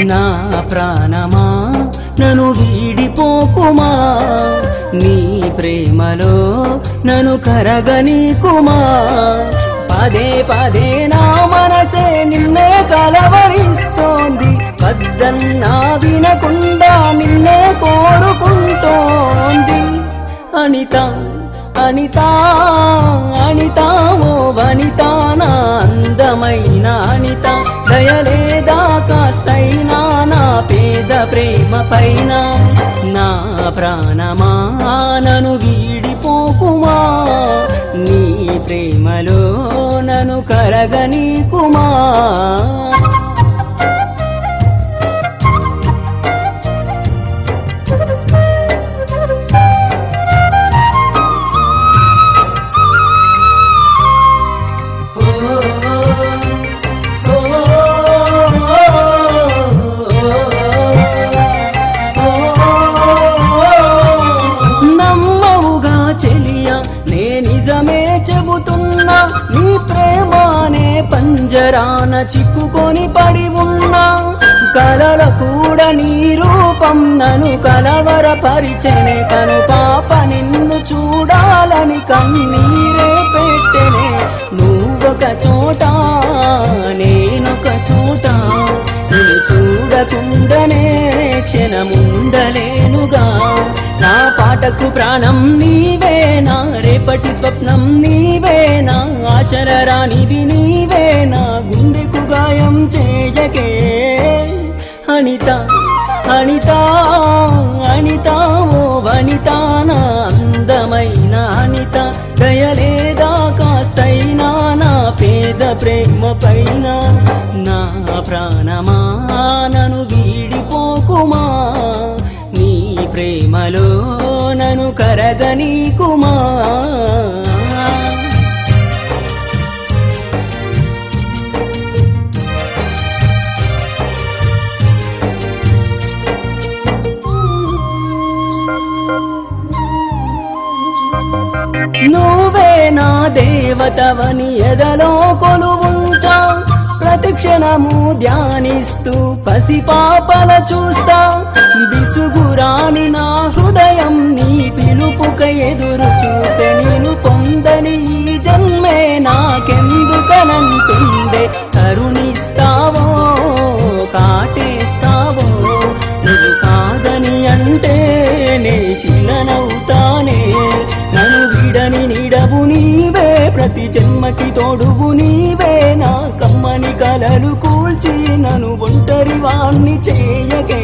నా ప్రాణమా నన్ను వీడిపోకుమా నీ ప్రేమలో నన్ను కరగనీకుమా పదే పదే నా మనసే నిన్నే కలవరిస్తోంది వద్దన్నా వినకుండా నిన్నే కోరుకుంటోంది అనిత అనిత అనిత ఓ వనిత నా అందమైన అనిత దయలేదా కాస్తైనా నా పేద ప్రేమ పైన నా ప్రాణమా నన్ను వీడిపోకుమా నీ ప్రేమలో నన్ను కరగనీకుమా నమ్మవుగా చెలియ నే నిజమే చెబుతున్నా నీ ప్రేమానే పంజరాన చిక్కుకొని పడి ఉన్నా కలల కూడా నీ రూపం నన్ను కలవరపరిచెనే కను పాప నిన్ను చూడాలని కన్నీరే పెట్టెనే నువ్వొక చోట నేనొక చోట నిన్ను చూడకుండానే క్షణముండలేనుగా నా పాటకు ప్రాణం నీవేనా రేపటి స్వప్నం నీవేనా ఆశల రానిది నీవేనా గుండెకు గాయం చేయకే అనిత అనిత అనిత ఓ వనిత నా అందమైన అనిత దయలేదా కాస్తైనా నా పేద ప్రేమ పైన నా ప్రాణమా నన్ను వీడిపోకుమా నీ ప్రేమలో నన్ను కరగనీకుమా నువ్వే నా దేవతవని ఎదలో కొలువుంచా ప్రతిక్షణము ధ్యానిస్తూ పసిపాపల చూస్తా విసుగురాని నా హృదయం నీ పిలుపుక ఎదురు చూసే నేను పొందని ఈ జన్మే నాకెందుకనంటుందే కరుణిస్తావో కాటేస్తావో నువ్వు కాదని అంటే నే శిలనవుతానే నన్ను విడని నిడవు నీవే ప్రతి జన్మకి తోడువు నీవే నా కమ్మని కలలు కూల్చి నన్ను ఒంటరి వాణ్ణి చేయకే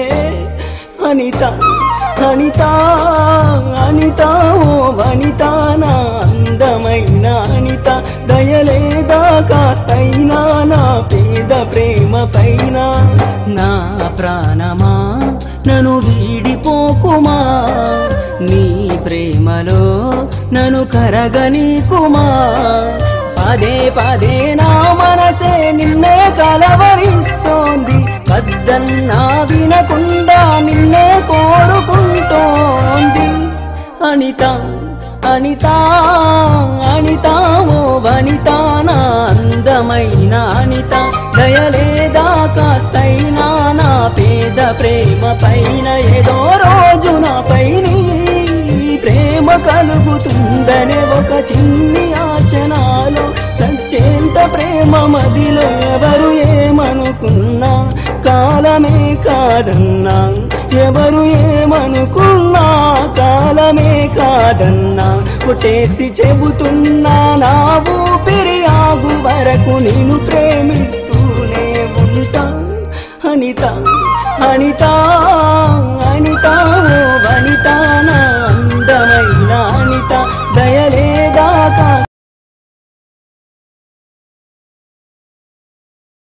అనిత అనిత అనిత ఓ వనిత నా అందమైన అనిత దయలేదా కాస్తైనా నా పేద ప్రేమ పైన నా ప్రాణమా నన్ను వీడిపోకుమా నీ ప్రేమలో నన్ను కరగనీకుమా పదే పదే నా మనసే నిన్నే కలవరిస్తోంది వద్దన్నా వినకుండా నిన్నే కోరుకుంటోంది అనిత అనిత అనిత ఓ వనిత నా అందమైన అనిత దయలేదా కాస్తైనా నా పేద ప్రేమ పైన ఏదో రోజు నాపై నీ ప్రేమ కలుగుతుందనే ఒక చిన్ని ఆశనాలో చచ్చేంత ప్రేమ మదిలో ఎవరు ఏమనుకున్నా కాలమే కాదన్నా ఎవరు ఏమనుకున్నా కాలమే కాదన్నా కొట్టేసి చెబుతున్నా నా ఊపిరి ఆగు వరకు నేను ప్రేమిస్తూనే ఉంటా అనిత అనిత